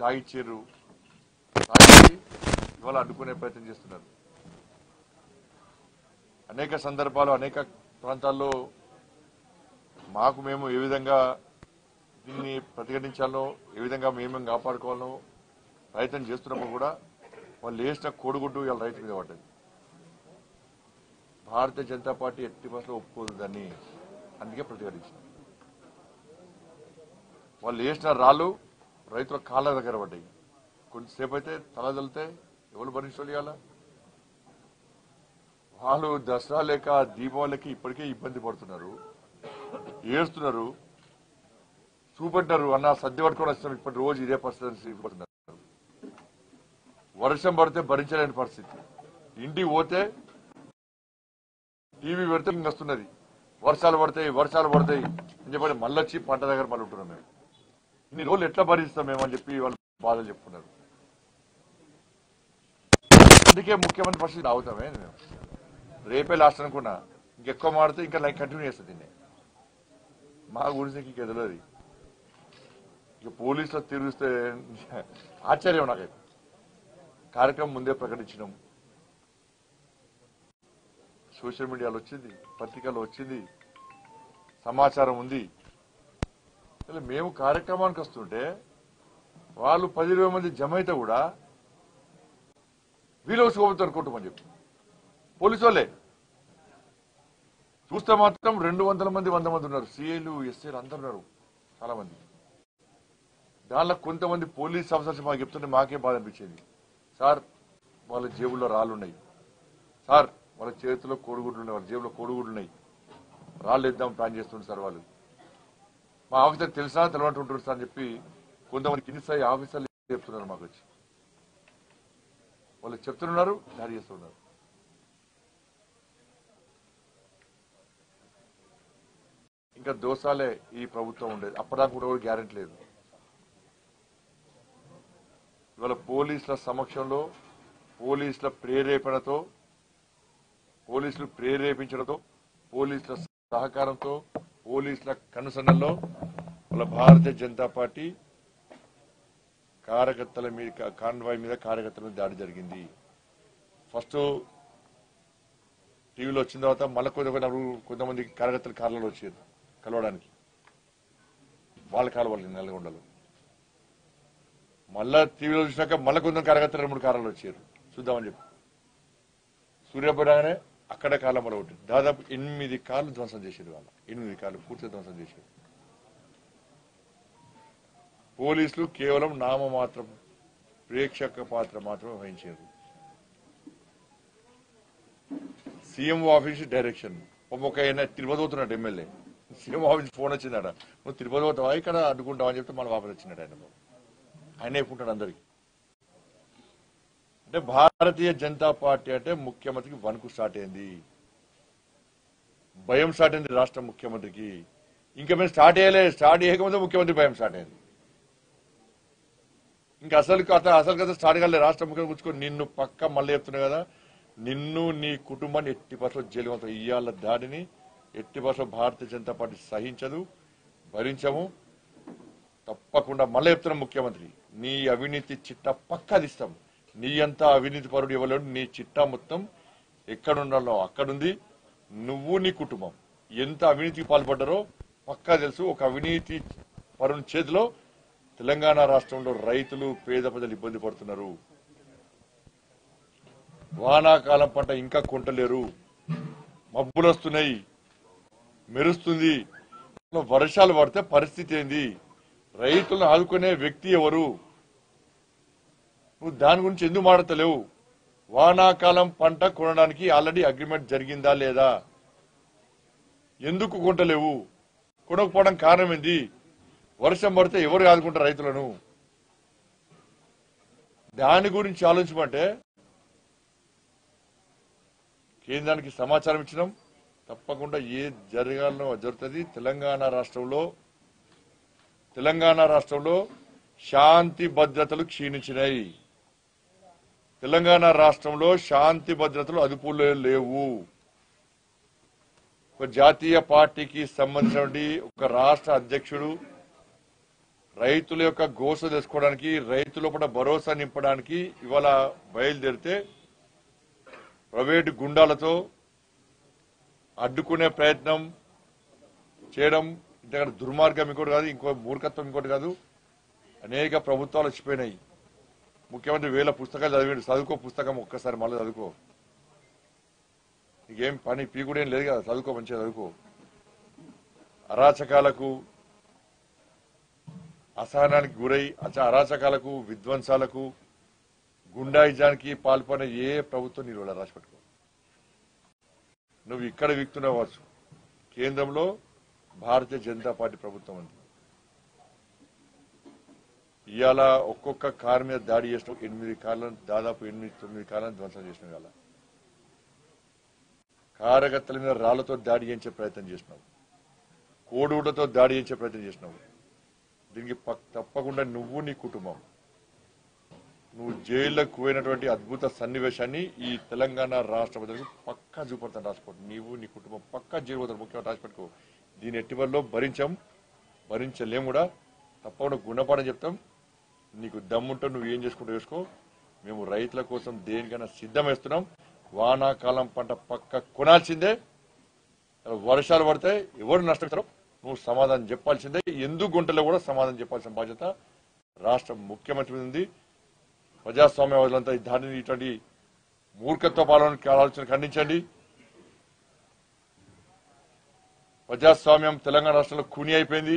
తాగిచ్చారు తాగి ఇవాళ అడ్డుకునే ప్రయత్నం చేస్తున్నారు అనేక సందర్భాలు అనేక ప్రాంతాల్లో మాకు మేము ఏ విధంగా దీన్ని ప్రతిఘటించాలో ఏ విధంగా మేము కాపాడుకోవాలో ప్రయత్నం చేస్తున్నప్పుడు కూడా వాళ్ళు వేసిన కోడిగుడ్డు ఇవాళ రైతు మీద పడ్డది భారతీయ జనతా పార్టీ ఎట్టి బస్సులో ఒప్పుకోదు దాన్ని అందుకే ప్రతిఘటించారు వాళ్ళు వేసిన రాళ్ళు రైతుల కాళ్ళ దగ్గర పడ్డాయి కొంతసేపు అయితే తల తలితే ఎవరు భరించాలి ఇవాళ వాళ్ళు దసరా లేక దీపావళికి ఇప్పటికే ఇబ్బంది పడుతున్నారు ఏడుస్తున్నారు చూపెట్టారు అన్న సర్ది పట్టుకొని వస్తాం ఇప్పటి రోజు ఇదే పరిస్థితి పడుతున్నారు వర్షం పడితే భరించలేని పరిస్థితి ఇంటికి పోతే టీవీ పెడితే ఇంక వస్తున్నది వర్షాలు పడతాయి వర్షాలు పడతాయి అని చెప్పి మళ్ళీ వచ్చి పంట దగ్గర మళ్ళీ ఉంటున్నాం మేము ఇన్ని రోజులు ఎట్లా భరిస్తాం మేము అని చెప్పి వాళ్ళు బాధలు చెప్తున్నారు అందుకే ముఖ్యమంత్రి పరిస్థితి అవుతామే మేము రేపే లాస్ట్ అనుకున్నా ఇంకెక్కువ మాడితే ఇంకా లైక్ కంటిన్యూ చేస్తుంది దీన్ని మా గురించి ఇంక ఎదలది ఇక పోలీసులు తిరిగిస్తే ఆశ్చర్యం నాకైతే కార్యక్రమం ముందే ప్రకటించినాం సోషల్ మీడియాలో వచ్చింది పత్రికల్లో వచ్చింది సమాచారం ఉంది అసలు మేము కార్యక్రమానికి వస్తుంటే వాళ్ళు పది ఇరవై మంది జమ అయితే కూడా వీళ్ళు శోభతో అనుకుంటామని చెప్పి పోలీసు వాళ్ళే చూస్తే మాత్రం రెండు వందల మంది వంద మంది ఉన్నారు సిఐలు ఎస్ఐలు అందరు ఉన్నారు చాలా మంది దానిలో కొంతమంది పోలీస్ ఆఫీసర్స్ మాకు చెప్తుంటే మాకే బాధ అనిపించేది సార్ వాళ్ళ జేబుల్లో రాళ్ళు ఉన్నాయి సార్ వాళ్ళ చేతిలో కోడిగుడ్లు ఉన్నాయి వాళ్ళ జేబులో కోడిగుడ్లు ఉన్నాయి రాళ్ళు ఇద్దాం ప్లాన్ చేస్తుంది సార్ వాళ్ళు మా ఆఫీసర్ తెలుసా తెలవంటూ ఉంటుంది సార్ అని చెప్పి కొంతమంది కింది స్థాయి ఆఫీసర్లు చెప్తున్నారు మాకు వచ్చి వాళ్ళు చెప్తున్నారు దాడి చేస్తున్నారు ఇంకా దోసాలే ఈ ప్రభుత్వం ఉండేది అప్పటిదాకా కూడా కూడా గ్యారెంటీ లేదు ఇవాళ పోలీసుల సమక్షంలో పోలీసుల ప్రేరేపణతో పోలీసులు ప్రేరేపించడంతో పోలీసుల సహకారంతో పోలీసుల కనుసన్నల్లో వాళ్ళ భారతీయ జనతా పార్టీ కార్యకర్తల మీద కాన్వాయ్ మీద కార్యకర్తల మీద దాడి జరిగింది ఫస్ట్ టీవీలో వచ్చిన తర్వాత మళ్ళీ కొంత కొంతమంది కార్యకర్తలు కార్లలో వచ్చారు కలవడానికి వాళ్ళ కాలు వాళ్ళకి నల్గొండలు మళ్ళా టీవీలో చూసినాక మళ్ళీ కొంత కార్యకర్తలు రెండు మూడు కార్లు వచ్చారు చూద్దామని చెప్పి సూర్యాపేటగానే అక్కడే కాలం మొదలు దాదాపు ఎనిమిది కార్లు ధ్వంసం చేశారు వాళ్ళ ఎనిమిది కార్లు పూర్తిగా ధ్వంసం చేశారు పోలీసులు కేవలం నామమాత్రం ప్రేక్షక పాత్ర మాత్రమే వహించారు సీఎం ఆఫీస్ డైరెక్షన్ ఒక ఆయన తిరుపతి పోతున్నాడు ఎమ్మెల్యే సీఎం ఆఫీస్ ఫోన్ వచ్చిందట నువ్వు తిరుపతి పోతావా ఇక్కడ అడ్డుకుంటావా అని చెప్తే మళ్ళీ వాపస్ వచ్చినాడు ఆయన ఆయన చెప్పుకుంటాడు అందరికి అంటే భారతీయ జనతా పార్టీ అంటే ముఖ్యమంత్రికి వణుకు స్టార్ట్ అయింది భయం స్టార్ట్ అయింది రాష్ట్ర ముఖ్యమంత్రికి ఇంకా మేము స్టార్ట్ చేయలే స్టార్ట్ చేయకముందే ముఖ్యమంత్రి భయం స్టార్ట్ అయింది ఇంకా అసలు కథ అసలు కథ స్టార్ట్ కాలే రాష్ట్ర ముఖ్యమంత్రి కూర్చుకొని నిన్ను పక్క మళ్ళీ చెప్తున్నా కదా నిన్ను నీ కుటుంబాన్ని ఎట్టి పర్సెంట్ జైలు పంపుతాం. ఇయ్యాల దాడిని ఎట్టి పర్సెంట్ భారతీయ జనతా పార్టీ సహించదు భరించము తప్పకుండా మళ్ళీ చెప్తున్నాం ముఖ్యమంత్రి నీ అవినీతి చిట్ట పక్కదిస్తాం నీ అంతా అవినీతి పరుడు ఇవ్వలేడు నీ చిట్టా మొత్తం ఎక్కడుండాలో అక్కడుంది నువ్వు నీ కుటుంబం ఎంత అవినీతికి పాల్పడ్డారో పక్కా తెలుసు ఒక అవినీతి పరుని చేతిలో తెలంగాణ రాష్ట్రంలో రైతులు పేద ప్రజలు ఇబ్బంది పడుతున్నారు వానాకాలం పంట ఇంకా కొంటలేరు మబ్బులు వస్తున్నాయి మెరుస్తుంది వర్షాలు పడితే పరిస్థితి ఏంది రైతులను ఆదుకునే వ్యక్తి ఎవరు నువ్వు దాని గురించి ఎందుకు మాడతలేవు వానాకాలం పంట కొనడానికి ఆల్రెడీ అగ్రిమెంట్ జరిగిందా లేదా ఎందుకు కొంటలేవు కొనకపోవడం కారణం ఏంది వర్షం పడితే ఎవరు ఆదుకుంటారు రైతులను దాని గురించి ఆలోచించమంటే కేంద్రానికి సమాచారం ఇచ్చినాం తప్పకుండా ఏ జరగాలనో అది జరుగుతుంది తెలంగాణ రాష్ట్రంలో తెలంగాణ రాష్ట్రంలో శాంతి భద్రతలు క్షీణించినాయి తెలంగాణ రాష్ట్రంలో శాంతి భద్రతలు అదుపులో లేవు ఒక జాతీయ పార్టీకి సంబంధించినటువంటి ఒక రాష్ట్ర అధ్యక్షుడు రైతుల యొక్క గోస తెలుసుకోవడానికి రైతుల పట్ల భరోసా నింపడానికి ఇవాళ బయలుదేరితే ప్రైవేటు గుండాలతో అడ్డుకునే ప్రయత్నం చేయడం ఇంతకంటే దుర్మార్గం ఇంకోటి కాదు ఇంకో మూర్ఖత్వం ఇంకోటి కాదు అనేక ప్రభుత్వాలు వచ్చిపోయినాయి ముఖ్యమంత్రి వేల పుస్తకాలు చదివాడు చదువుకో పుస్తకం ఒక్కసారి మళ్ళీ చదువుకో నీకేం పని పీకుడేం లేదు కదా చదువుకో మంచిగా చదువుకో అరాచకాలకు అసహనానికి గురై అచ- అరాచకాలకు విధ్వంసాలకు గుండాయిజానికి పాల్పడిన ఏ ప్రభుత్వం మీరు రాసి పెట్టుకో నువ్వు ఇక్కడ విక్తున్నావచ్చు కేంద్రంలో భారతీయ జనతా పార్టీ ప్రభుత్వం ఉంది ఇవాళ ఒక్కొక్క కారు మీద దాడి చేసిన ఎనిమిది కార్లను దాదాపు ఎనిమిది తొమ్మిది కార్లను ధ్వంసం చేసిన ఇవాళ కార్యకర్తల మీద రాళ్లతో దాడి చేయించే ప్రయత్నం చేసినావు కోడుగుడ్లతో దాడి చేయించే ప్రయత్నం చేసినావు దీనికి పక్- తప్పకుండా నువ్వు నీ కుటుంబం నువ్వు జైల్లోకి పోయినటువంటి అద్భుత సన్నివేశాన్ని ఈ తెలంగాణ రాష్ట్ర ప్రజలకు పక్కా చూపడతాను రాసిపెట్టు నీవు నీ కుటుంబం పక్కా జైలు పోతారు ముఖ్యమంత్రి రాసిపెట్టుకో దీని ఎట్టి వల్ల భరించాం భరించలేము కూడా తప్పకుండా గుణపాఠం చెప్తాం నీకు దమ్ముంటే నువ్వు ఏం చేసుకుంటూ చేసుకో మేము రైతుల కోసం దేనికైనా సిద్ధం వేస్తున్నాం వానాకాలం పంట పక్క కొనాల్సిందే వర్షాలు పడితే ఎవరు నష్టపోతారో నువ్వు సమాధానం చెప్పాల్సిందే ఎందుకు గుంటలో కూడా సమాధానం చెప్పాల్సిన బాధ్యత రాష్ట్ర ముఖ్యమంత్రి మీద ఉంది ప్రజాస్వామ్యవాదులంతా ఈ దాడిని ఇటువంటి మూర్ఖత్వ పాలన ఆలోచన ఖండించండి ప్రజాస్వామ్యం తెలంగాణ రాష్ట్రంలో కుని అయిపోయింది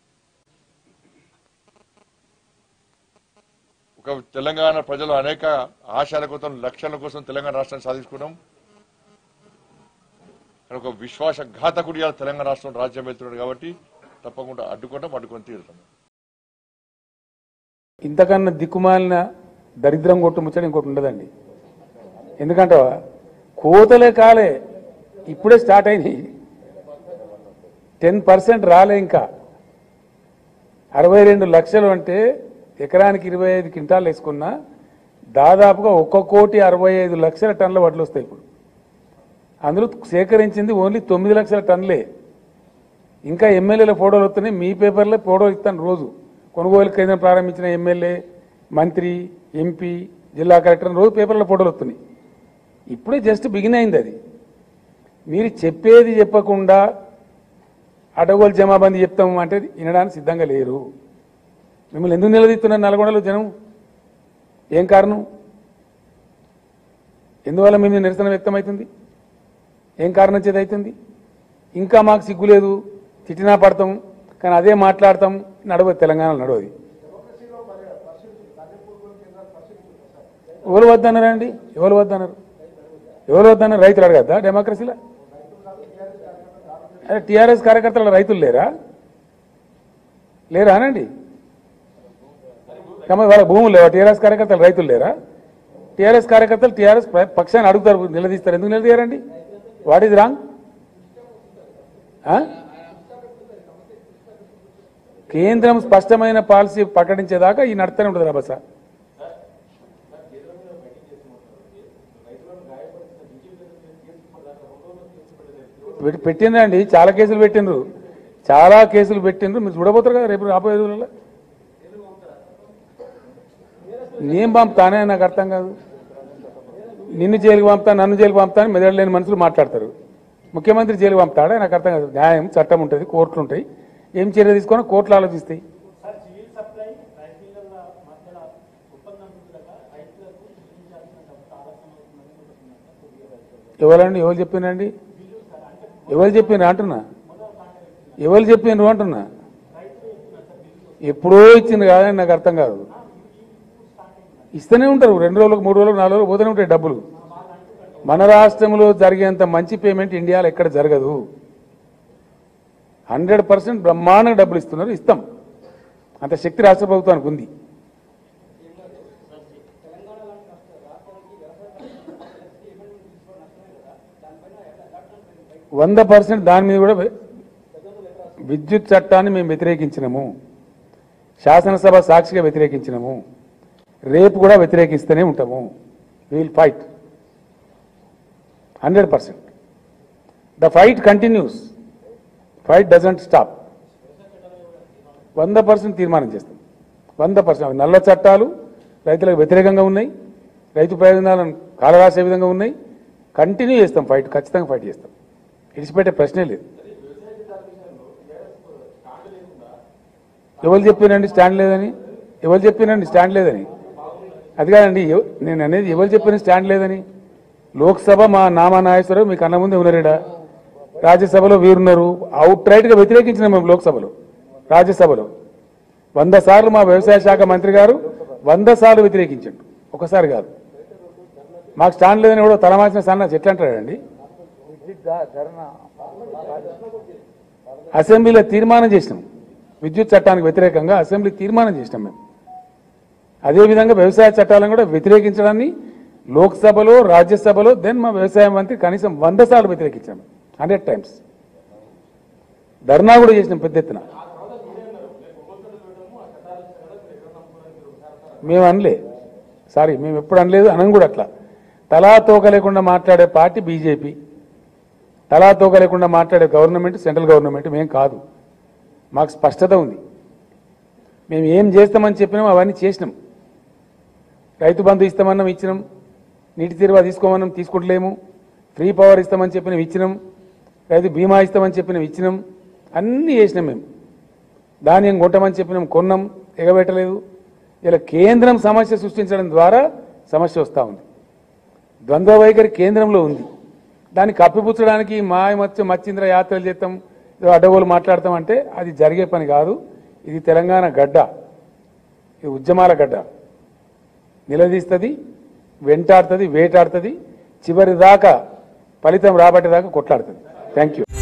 ఒక తెలంగాణ ప్రజలు అనేక ఆశల కోసం లక్ష్యాల కోసం తెలంగాణ రాష్ట్రాన్ని సాధించుకున్నాం కానీ ఒక విశ్వాసఘాతకుడి ఇవాళ తెలంగాణ రాష్ట్రం రాజ్యం వెళ్తున్నాడు కాబట్టి తప్పకుండా అడ్డుకుంటాం అడ్డుకొని తీరుతాం ఇంతకన్నా దిక్కుమాలిన దరిద్రం కొట్టు ముచ్చట ఇంకోటి ఉండదండి ఎందుకంటే కోతలే కాలే ఇప్పుడే స్టార్ట్ అయినాయి టెన్ పర్సెంట్ రాలే ఇంకా అరవై రెండు లక్షలు అంటే ఎకరానికి ఇరవై ఐదు క్వింటాలు వేసుకున్నా దాదాపుగా ఒక్క కోటి అరవై ఐదు లక్షల టన్నుల వడ్లు వస్తాయి ఇప్పుడు అందులో సేకరించింది ఓన్లీ తొమ్మిది లక్షల టన్నులే ఇంకా ఎమ్మెల్యేల ఫోటోలు వస్తున్నాయి మీ పేపర్లో ఫోటోలు ఇస్తాను రోజు కొనుగోలు కేంద్రం ప్రారంభించిన ఎమ్మెల్యే మంత్రి ఎంపీ జిల్లా కలెక్టర్ అని రోజు పేపర్లో ఫోటోలు వస్తున్నాయి ఇప్పుడే జస్ట్ బిగిన్ అయింది అది మీరు చెప్పేది చెప్పకుండా అడగోలు జమాబందీ చెప్తాము అంటే వినడానికి సిద్ధంగా లేరు మిమ్మల్ని ఎందుకు నిలదీస్తున్నారు నల్గొండలో జనం ఏం కారణం ఎందువల్ల మీ మీద నిరసన వ్యక్తమవుతుంది ఏం కారణం చేత అవుతుంది ఇంకా మాకు సిగ్గు లేదు తిట్టినా పడతాం కానీ అదే మాట్లాడతాం నడవదు తెలంగాణలో నడవది ఎవరు వద్దన్నారండి ఎవరు వద్దన్నారు ఎవరు వద్దన్నారు రైతులు అడగద్దా డెమోక్రసీలో అరే టీఆర్ఎస్ కార్యకర్తల రైతులు లేరా లేరా అనండి కమ వాళ్ళ భూములు లేవా టీఆర్ఎస్ కార్యకర్తలు రైతులు లేరా టీఆర్ఎస్ కార్యకర్తలు టీఆర్ఎస్ పక్షాన్ని అడుగుతారు నిలదీస్తారు ఎందుకు నిలదీయారండి వాట్ ఈజ్ రాంగ్ కేంద్రం స్పష్టమైన పాలసీ ప్రకటించేదాకా ఈ నడుతూనే ఉంటుంది రభస పెట్టి- పెట్టిండ్రండి చాలా కేసులు పెట్టిండ్రు చాలా కేసులు పెట్టిండ్రు మీరు చూడబోతారు కదా రేపు రాబోయే రోజులలో నేను పంపుతానే నాకు అర్థం కాదు నిన్ను జైలుకి పంపుతా నన్ను జైలుకి పంపుతా అని మెదడు లేని మనుషులు మాట్లాడతారు ముఖ్యమంత్రి జైలుకి పంపుతాడా నాకు అర్థం కాదు న్యాయం చట్టం ఉంటుంది కోర్టులు ఉంటాయి ఏం చర్య తీసుకొని కోర్టులు ఆలోచిస్తాయి సార్ సివిల్ సప్లై రైస్ మిల్లర్ల మధ్యన ఒప్పందం ఉంటుందట రైతులకు చెల్లించాల్సిన డబ్బు ఆలస్యం అవుతుందని చెప్తున్నారు సార్ కొద్దిగా రైతులు ఎవరండి ఎవరు చెప్పినండి ఎవరు చెప్పిండ్రు అంటున్నా ఎవరు చెప్పిండ్రు అంటున్నా ఎప్పుడో ఇచ్చింది కాదని నాకు అర్థం కాదు ఇస్తూనే ఉంటారు రెండు రోజులకు మూడు రోజులకు నాలుగు రోజులు పోతూనే ఉంటాయి డబ్బులు మన రాష్ట్రంలో జరిగేంత మంచి పేమెంట్ ఇండియాలో ఎక్కడ జరగదు హండ్రెడ్ పర్సెంట్ బ్రహ్మాండంగా డబ్బులు ఇస్తున్నారు ఇస్తాం అంత శక్తి రాష్ట్ర ప్రభుత్వానికి ఉంది వంద పర్సెంట్ దాని మీద కూడా వె- విద్యుత్ చట్టాన్ని మేము వ్యతిరేకించినము శాసనసభ సాక్షిగా వ్యతిరేకించినము రేపు కూడా వ్యతిరేకిస్తూనే ఉంటాము will fight hundred percent the fight continues fight doesn't stop వంద పర్సెంట్ తీర్మానం చేస్తాం వంద పర్సెంట్ అవి నల్ల చట్టాలు రైతులకు వ్యతిరేకంగా ఉన్నాయి రైతు ప్రయోజనాలను కాలరాసే విధంగా ఉన్నాయి కంటిన్యూ చేస్తాం ఫైట్ ఖచ్చితంగా ఫైట్ చేస్తాం ఇడిచిపెట్టే ప్రశ్నే లేదు ఎవరు చెప్పినండి స్టాండ్ లేదని ఎవరు చెప్పినండి స్టాండ్ లేదని అది కాదండి ఎవ- నేను అనేది ఎవరు చెప్పిన స్టాండ్ లేదని లోక్సభ మా నామా నాగేశ్వరరావు మీకు అన్న ముందే ఉన్నారేడా రాజ్యసభలో వీరున్నారు అవుట్ రైట్ గా వ్యతిరేకించిన మేము లోక్సభలో రాజ్యసభలో వంద సార్లు మా వ్యవసాయ శాఖ మంత్రి గారు వంద సార్లు వ్యతిరేకించండు ఒకసారి కాదు మాకు స్టాండ్ లేదని కూడా తలమాసిన సన్న ఎట్లా అంటాడండి అసెంబ్లీలో తీర్మానం చేసినాం విద్యుత్ చట్టానికి వ్యతిరేకంగా అసెంబ్లీ తీర్మానం చేసినాం మేము అదేవిధంగా వ్యవసాయ చట్టాలను కూడా వ్యతిరేకించడాన్ని లోక్సభలో రాజ్యసభలో దెన్ మా వ్యవసాయ మంత్రి కనీసం వంద సార్లు వ్యతిరేకించాం హండ్రెడ్ టైమ్స్ ధర్నా కూడా చేసినాం పెద్ద ఎత్తున మేము అనలే సారీ మేము ఎప్పుడు అనలేదు అనం కూడా అట్లా తలా తోక లేకుండా మాట్లాడే పార్టీ బీజేపీ తలా తోక లేకుండా మాట్లాడే గవర్నమెంట్ సెంట్రల్ గవర్నమెంట్ మేం కాదు మాకు స్పష్టత ఉంది మేము ఏం చేస్తామని చెప్పినాం అవన్నీ చేసినాం రైతు బంధు ఇస్తామన్నాం ఇచ్చినాం నీటి తీరువా తీసుకోమన్నాం తీసుకుంటలేము ఫ్రీ పవర్ ఇస్తామని చెప్పినాం ఇచ్చినాం రైతు బీమా ఇస్తామని చెప్పినాం ఇచ్చినాం అన్నీ చేసినాం మేము ధాన్యం కొట్టమని చెప్పినాం కొన్నాం ఎగబెట్టలేదు ఇలా కేంద్రం సమస్య సృష్టించడం ద్వారా సమస్య వస్తూ ఉంది ద్వంద్వ వైఖరి కేంద్రంలో ఉంది దాన్ని కప్పిపుచ్చడానికి మాయ మత్స్య మత్స్యంద్ర యాత్రలు చేస్తాం ఏదో అడ్డగోలు మాట్లాడతాం అంటే అది జరిగే పని కాదు ఇది తెలంగాణ గడ్డ ఇది ఉద్యమాల గడ్డ నిలదీస్తుంది వెంటాడుతుంది వేటాడుతుంది చివరి దాకా ఫలితం రాబట్టేదాకా కొట్లాడుతుంది థ్యాంక్ యూ